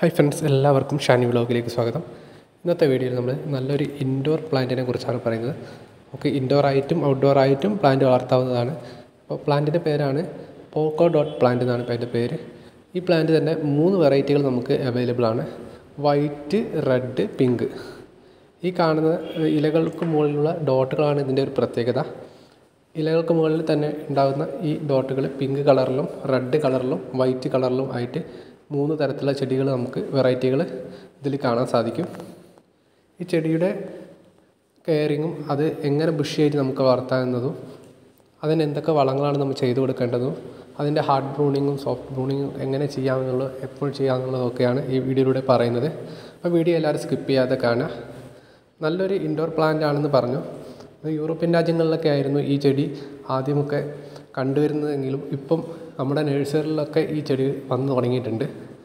hi friends എല്ലാവർക്കും ഷാനി വ്ലോഗിലേക്ക് സ്വാഗതം ഇന്നത്തെ വീഡിയോയിൽ നമ്മൾ നല്ലൊരു ഇൻഡോർ പ്ലാന്റിനെ കുറിച്ചാണ് പറയുന്നത് നമുക്ക് ഇൻഡോർ ആയിട്ടും ഔട്ട്ഡോർ ആയിട്ടും പ്ലാന്റ് വളർത്താവുന്നതാണ് അപ്പോൾ പ്ലാന്റിൻ്റെ പേരാണ് പോക്കോ ഡോട്ട് പ്ലാന്റ് എന്നാണ് ഇപ്പോൾ അതിൻ്റെ പേര് ഈ പ്ലാന്റ് തന്നെ മൂന്ന് വെറൈറ്റികൾ നമുക്ക് അവൈലബിൾ ആണ് വൈറ്റ് റെഡ് പിങ്ക് ഈ കാണുന്ന ഇലകൾക്ക് മുകളിലുള്ള ഡോട്ടുകളാണ് ഇതിൻ്റെ ഒരു പ്രത്യേകത ഇലകൾക്ക് മുകളിൽ തന്നെ ഉണ്ടാകുന്ന ഈ ഡോട്ടുകൾ പിങ്ക് കളറിലും റെഡ് കളറിലും വൈറ്റ് കളറിലും ആയിട്ട് മൂന്ന് തരത്തിലുള്ള ചെടികൾ നമുക്ക് വെറൈറ്റികൾ ഇതിൽ കാണാൻ സാധിക്കും ഈ ചെടിയുടെ കെയറിങ്ങും അത് എങ്ങനെ ബുഷിയായിട്ട് നമുക്ക് വളർത്താവുന്നതും അതിന് എന്തൊക്കെ വളങ്ങളാണ് നമ്മൾ ചെയ്തു കൊടുക്കേണ്ടതും അതിൻ്റെ ഹാർഡ് ബ്രൂണിങ്ങും സോഫ്റ്റ് ബ്രൂണിങ്ങും എങ്ങനെ ചെയ്യാമെന്നുള്ളത് എപ്പോൾ ചെയ്യാമെന്നുള്ളതൊക്കെയാണ് ഈ വീഡിയോയിലൂടെ പറയുന്നത് അപ്പോൾ വീഡിയോ എല്ലാവരും സ്കിപ്പ് ചെയ്യാതെ കാണുക നല്ലൊരു ഇൻഡോർ പ്ലാന്റ് ആണെന്ന് പറഞ്ഞു യൂറോപ്യൻ രാജ്യങ്ങളിലൊക്കെ ആയിരുന്നു ഈ ചെടി ആദ്യമൊക്കെ കണ്ടുവരുന്നതെങ്കിലും ഇപ്പം നമ്മുടെ നഴ്സറികളിലൊക്കെ ഈ ചെടി വന്നു തുടങ്ങിയിട്ടുണ്ട്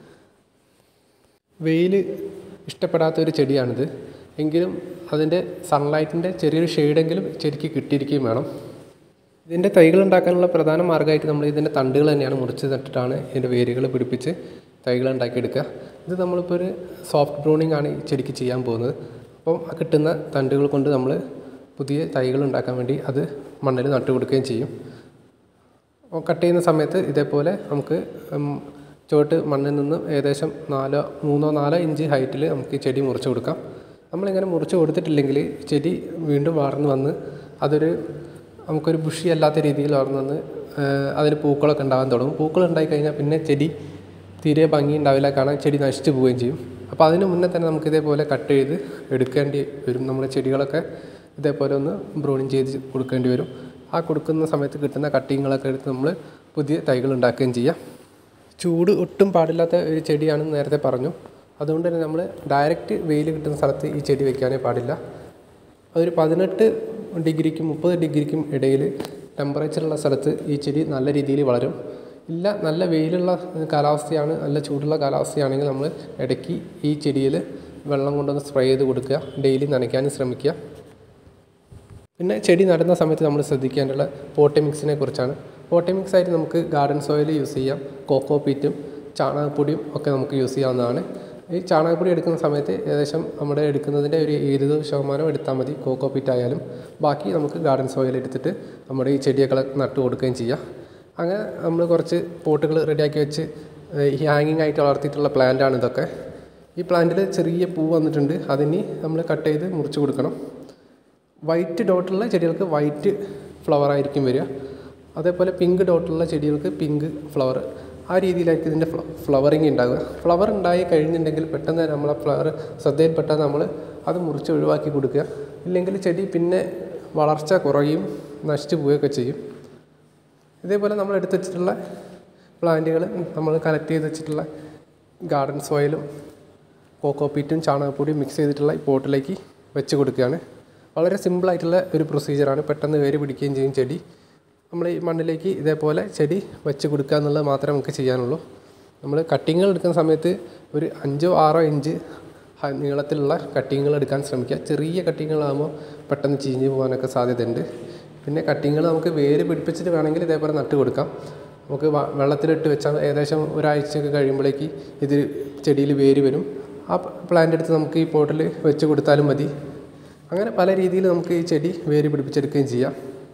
വെയിൽ ഇഷ്ടപ്പെടാത്ത ഒരു ചെടിയാണിത് എങ്കിലും അതിൻ്റെ സൺലൈറ്റിൻ്റെ ചെറിയൊരു ഷെയ്ഡെങ്കിലും ചെടിക്ക് കിട്ടിയിരിക്കുകയും വേണം ഇതിൻ്റെ തൈകൾ ഉണ്ടാക്കാനുള്ള പ്രധാന മാർഗ്ഗമായിട്ട് നമ്മൾ ഇതിൻ്റെ തണ്ടുകൾ തന്നെയാണ് മുറിച്ച് നട്ടിട്ടാണ് ഇതിൻ്റെ വേരുകൾ പിടിപ്പിച്ച് തൈകൾ ഉണ്ടാക്കിയെടുക്കുക ഇത് നമ്മളിപ്പോൾ ഒരു സോഫ്റ്റ് ബ്രൂണിംഗ് ആണ് ഈ ചെടിക്ക് ചെയ്യാൻ പോകുന്നത് അപ്പം ആ കിട്ടുന്ന തണ്ടുകൾ കൊണ്ട് നമ്മൾ പുതിയ തൈകൾ ഉണ്ടാക്കാൻ വേണ്ടി അത് മണ്ണിൽ നട്ടു കൊടുക്കുകയും ചെയ്യും അപ്പോൾ കട്ട് ചെയ്യുന്ന സമയത്ത് ഇതേപോലെ നമുക്ക് ചുവട്ട് മണ്ണിൽ നിന്ന് ഏകദേശം നാലോ മൂന്നോ നാലോ ഇഞ്ച് ഹൈറ്റിൽ നമുക്ക് ഈ ചെടി മുറിച്ച് കൊടുക്കാം നമ്മളിങ്ങനെ മുറിച്ച് കൊടുത്തിട്ടില്ലെങ്കിൽ ചെടി വീണ്ടും വളർന്ന് വന്ന് അതൊരു നമുക്കൊരു ബുഷി അല്ലാത്ത രീതിയിൽ വളർന്ന് വന്ന് അതിന് പൂക്കളൊക്കെ ഉണ്ടാകാൻ തുടങ്ങും പൂക്കൾ ഉണ്ടായി കഴിഞ്ഞാൽ പിന്നെ ചെടി തീരെ ഭംഗി ഉണ്ടാവില്ല കാണാൻ ചെടി നശിച്ചു പോവുകയും ചെയ്യും അപ്പോൾ അതിന് മുന്നേ തന്നെ നമുക്ക് ഇതേപോലെ കട്ട് ചെയ്ത് എടുക്കേണ്ടി വരും നമ്മുടെ ചെടികളൊക്കെ ഇതേപോലെ ഒന്ന് ബ്രൂണിങ് ചെയ്ത് കൊടുക്കേണ്ടി വരും ആ കൊടുക്കുന്ന സമയത്ത് കിട്ടുന്ന കട്ടിങ്ങുകളൊക്കെ എടുത്ത് നമ്മൾ പുതിയ തൈകൾ ഉണ്ടാക്കുകയും ചെയ്യാം ചൂട് ഒട്ടും പാടില്ലാത്ത ഒരു ചെടിയാണെന്ന് നേരത്തെ പറഞ്ഞു അതുകൊണ്ട് തന്നെ നമ്മൾ ഡയറക്റ്റ് വെയിൽ കിട്ടുന്ന സ്ഥലത്ത് ഈ ചെടി വെക്കാനേ പാടില്ല അതൊരു പതിനെട്ട് ഡിഗ്രിക്കും മുപ്പത് ഡിഗ്രിക്കും ഇടയിൽ ടെമ്പറേച്ചറുള്ള സ്ഥലത്ത് ഈ ചെടി നല്ല രീതിയിൽ വളരും ഇല്ല നല്ല വെയിലുള്ള കാലാവസ്ഥയാണ് നല്ല ചൂടുള്ള കാലാവസ്ഥയാണെങ്കിൽ നമ്മൾ ഇടയ്ക്ക് ഈ ചെടിയിൽ വെള്ളം കൊണ്ടൊന്ന് സ്പ്രേ ചെയ്ത് കൊടുക്കുക ഡെയിലി നനയ്ക്കാനും ശ്രമിക്കുക പിന്നെ ചെടി നടുന്ന സമയത്ത് നമ്മൾ ശ്രദ്ധിക്കേണ്ടുള്ള പോട്ടി മിക്സിനെ കുറിച്ചാണ് പോട്ടി മിക്സ് ആയിട്ട് നമുക്ക് ഗാർഡൻ സോയിൽ യൂസ് ചെയ്യാം കോക്കോ പീറ്റും ചാണകപ്പൊടിയും ഒക്കെ നമുക്ക് യൂസ് ചെയ്യാവുന്നതാണ് ഈ ചാണകപ്പൊടി എടുക്കുന്ന സമയത്ത് ഏകദേശം നമ്മുടെ എടുക്കുന്നതിൻ്റെ ഒരു ഇരുപത് ശതമാനം എടുത്താൽ മതി കോക്കോ പീറ്റ് ആയാലും ബാക്കി നമുക്ക് ഗാർഡൻ സോയിൽ എടുത്തിട്ട് നമ്മുടെ ഈ ചെടിയൊക്കെ നട്ടു കൊടുക്കുകയും ചെയ്യാം അങ്ങനെ നമ്മൾ കുറച്ച് പോട്ടുകൾ റെഡിയാക്കി വെച്ച് ഈ ഹാങ്ങിങ് ആയിട്ട് വളർത്തിയിട്ടുള്ള പ്ലാന്റാണ് ഇതൊക്കെ ഈ പ്ലാന്റിൽ ചെറിയ പൂ വന്നിട്ടുണ്ട് അതിനി നമ്മൾ കട്ട് ചെയ്ത് മുറിച്ച് കൊടുക്കണം വൈറ്റ് ഡോട്ടുള്ള ചെടികൾക്ക് വൈറ്റ് ഫ്ലവർ ആയിരിക്കും വരിക അതേപോലെ പിങ്ക് ഡോട്ടുള്ള ചെടികൾക്ക് പിങ്ക് ഫ്ലവർ ആ രീതിയിലായിരിക്കും ഇതിൻ്റെ ഫ്ലവറിങ് ഉണ്ടാകുക ഫ്ലവർ ഉണ്ടായി കഴിഞ്ഞിട്ടുണ്ടെങ്കിൽ പെട്ടെന്ന് നമ്മളെ ഫ്ലവർ ശ്രദ്ധയിൽപ്പെട്ടാൽ നമ്മൾ അത് മുറിച്ച് ഒഴിവാക്കി കൊടുക്കുക ഇല്ലെങ്കിൽ ചെടി പിന്നെ വളർച്ച കുറയും നശിച്ചു പോവുകയൊക്കെ ചെയ്യും ഇതേപോലെ നമ്മൾ എടുത്ത് വെച്ചിട്ടുള്ള പ്ലാന്റുകൾ നമ്മൾ കളക്ട് ചെയ്ത് വെച്ചിട്ടുള്ള ഗാർഡൻ സോയിലും കോക്കോപ്പീറ്റും ചാണകപ്പൊടിയും മിക്സ് ചെയ്തിട്ടുള്ള ഈ പോട്ടിലേക്ക് വെച്ച് കൊടുക്കുകയാണ് വളരെ സിമ്പിളായിട്ടുള്ള ഒരു പ്രൊസീജിയറാണ് പെട്ടെന്ന് വേര് പിടിക്കുകയും ചെയ്യും ചെടി നമ്മൾ ഈ മണ്ണിലേക്ക് ഇതേപോലെ ചെടി വെച്ച് കൊടുക്കുക എന്നുള്ളത് മാത്രമേ നമുക്ക് ചെയ്യാനുള്ളൂ നമ്മൾ കട്ടിങ്ങുകൾ എടുക്കുന്ന സമയത്ത് ഒരു അഞ്ചോ ആറോ ഇഞ്ച് നീളത്തിലുള്ള കട്ടിങ്ങുകൾ എടുക്കാൻ ശ്രമിക്കുക ചെറിയ കട്ടിങ്ങുകളാകുമ്പോൾ പെട്ടെന്ന് ചീഞ്ഞ് പോകാനൊക്കെ സാധ്യതയുണ്ട് പിന്നെ കട്ടിങ്ങുകൾ നമുക്ക് വേര് പിടിപ്പിച്ചിട്ട് വേണമെങ്കിൽ ഇതേപോലെ നട്ട് കൊടുക്കാം നമുക്ക് വെള്ളത്തിലിട്ട് വെച്ചാൽ ഏകദേശം ഒരാഴ്ചയൊക്കെ കഴിയുമ്പോഴേക്ക് ഇത് ചെടിയിൽ വേര് വരും ആ പ്ലാന്റ് എടുത്ത് നമുക്ക് ഈ പോട്ടിൽ വെച്ച് കൊടുത്താലും മതി അങ്ങനെ പല രീതിയിൽ നമുക്ക് ഈ ചെടി വേര് പിടിപ്പിച്ചെടുക്കുകയും ചെയ്യാം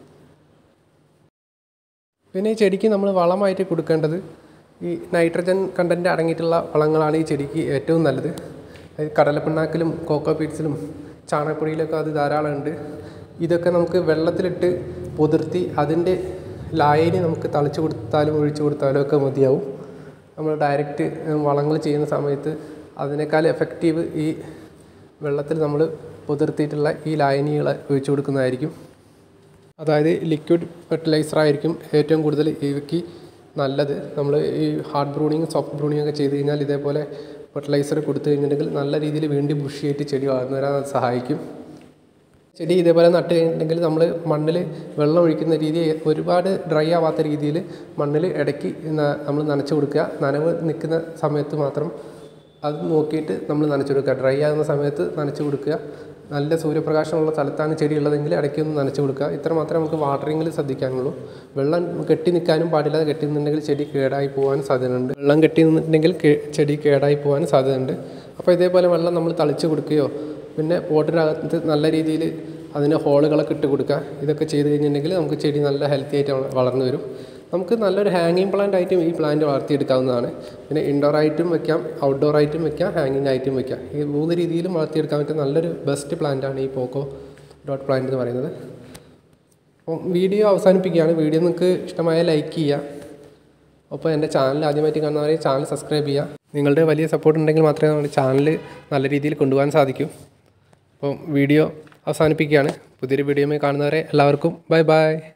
പിന്നെ ഈ ചെടിക്ക് നമ്മൾ വളമായിട്ട് കൊടുക്കേണ്ടത് ഈ നൈട്രജൻ കണ്ടൻറ്റ് അടങ്ങിയിട്ടുള്ള വളങ്ങളാണ് ഈ ചെടിക്ക് ഏറ്റവും നല്ലത് കടലപ്പിണ്ണാക്കിലും കോക്കോ പീറ്റ്സിലും ചാണകപ്പൊടിയിലൊക്കെ അത് ധാരാളം ഉണ്ട് ഇതൊക്കെ നമുക്ക് വെള്ളത്തിലിട്ട് പൊതിർത്തി അതിൻ്റെ ലായനി നമുക്ക് തളിച്ചു കൊടുത്താലും ഒഴിച്ചു കൊടുത്താലും ഒക്കെ മതിയാവും നമ്മൾ ഡയറക്റ്റ് വളങ്ങൾ ചെയ്യുന്ന സമയത്ത് അതിനേക്കാൾ എഫക്റ്റീവ് ഈ വെള്ളത്തിൽ നമ്മൾ പുതിർത്തിയിട്ടുള്ള ഈ ലായനികൾ ഒഴിച്ചു കൊടുക്കുന്നതായിരിക്കും അതായത് ലിക്വിഡ് ഫെർട്ടിലൈസർ ആയിരിക്കും ഏറ്റവും കൂടുതൽ ഇവയ്ക്ക് നല്ലത് നമ്മൾ ഈ ഹാർഡ് ബ്രൂണിങ് സോഫ്റ്റ് ബ്രൂണിങ് ഒക്കെ ചെയ്ത് കഴിഞ്ഞാൽ ഇതേപോലെ ഫെർട്ടിലൈസർ കൊടുത്തു കഴിഞ്ഞിട്ടുണ്ടെങ്കിൽ നല്ല രീതിയിൽ വീണ്ടും ബുഷിയായിട്ട് ചെടി വളർന്നു വരാൻ അത് സഹായിക്കും ചെടി ഇതേപോലെ നട്ട് കഴിഞ്ഞിട്ടുണ്ടെങ്കിൽ നമ്മൾ മണ്ണിൽ വെള്ളം ഒഴിക്കുന്ന രീതി ഒരുപാട് ഡ്രൈ ആവാത്ത രീതിയിൽ മണ്ണിൽ ഇടയ്ക്ക് നമ്മൾ നനച്ചു കൊടുക്കുക നനവ് നിൽക്കുന്ന സമയത്ത് മാത്രം അത് നോക്കിയിട്ട് നമ്മൾ നനച്ചു കൊടുക്കുക ഡ്രൈ ആകുന്ന സമയത്ത് നനച്ചു കൊടുക്കുക നല്ല സൂര്യപ്രകാശമുള്ള സ്ഥലത്താണ് ചെടി ഉള്ളതെങ്കിൽ ഇടയ്ക്ക് ഒന്ന് നനച്ച് കൊടുക്കുക ഇത്ര മാത്രമേ നമുക്ക് വാട്ടറിങ്ങിൽ ശ്രദ്ധിക്കാനുള്ളൂ വെള്ളം കെട്ടി നിൽക്കാനും പാടില്ല കെട്ടി നിന്നുണ്ടെങ്കിൽ ചെടി കേടായി പോകാൻ സാധ്യതയുണ്ട് വെള്ളം കെട്ടി നിന്നിട്ടുണ്ടെങ്കിൽ കേ- ചെടി കേടായി പോകാൻ സാധ്യതയുണ്ട് അപ്പോൾ ഇതേപോലെ വെള്ളം നമ്മൾ തളിച്ച് കൊടുക്കുകയോ പിന്നെ പോട്ടിനകത്ത് നല്ല രീതിയിൽ അതിന് ഹോളുകളൊക്കെ ഇട്ട് കൊടുക്കുക ഇതൊക്കെ ചെയ്ത് കഴിഞ്ഞിട്ടുണ്ടെങ്കിൽ നമുക്ക് ചെടി നല്ല ഹെൽത്തി ആയിട്ട് വള- വളർന്നു വരും നമുക്ക് നല്ലൊരു ഹാങ്ങിങ് പ്ലാന്റ് ആയിട്ടും ഈ പ്ലാന്റ് വളർത്തിയെടുക്കാവുന്നതാണ് പിന്നെ ഇൻഡോർ ആയിട്ടും വെക്കാം ഔട്ട്ഡോർ ആയിട്ടും വെക്കാം ഹാങ്ങിങ് ആയിട്ടും വെക്കാം ഈ മൂന്ന് രീതിയിലും വളർത്തിയെടുക്കാൻ പറ്റിയ നല്ലൊരു ബെസ്റ്റ് പ്ലാന്റ് ആണ് ഈ പോക്കോ ഡോട്ട് പ്ലാന്റ് എന്ന് പറയുന്നത് അപ്പം വീഡിയോ അവസാനിപ്പിക്കുകയാണ് വീഡിയോ നിങ്ങൾക്ക് ഇഷ്ടമായ ലൈക്ക് ചെയ്യുക അപ്പോൾ എൻ്റെ ചാനൽ ആദ്യമായിട്ട് കാണുന്നവരെ ചാനൽ സബ്സ്ക്രൈബ് ചെയ്യുക നിങ്ങളുടെ വലിയ സപ്പോർട്ട് ഉണ്ടെങ്കിൽ മാത്രമേ നമ്മുടെ ചാനൽ നല്ല രീതിയിൽ കൊണ്ടുപോകാൻ സാധിക്കൂ അപ്പം വീഡിയോ അവസാനിപ്പിക്കുകയാണ് പുതിയൊരു വീഡിയോയുമായി കാണുന്നവരെ എല്ലാവർക്കും ബൈ ബൈ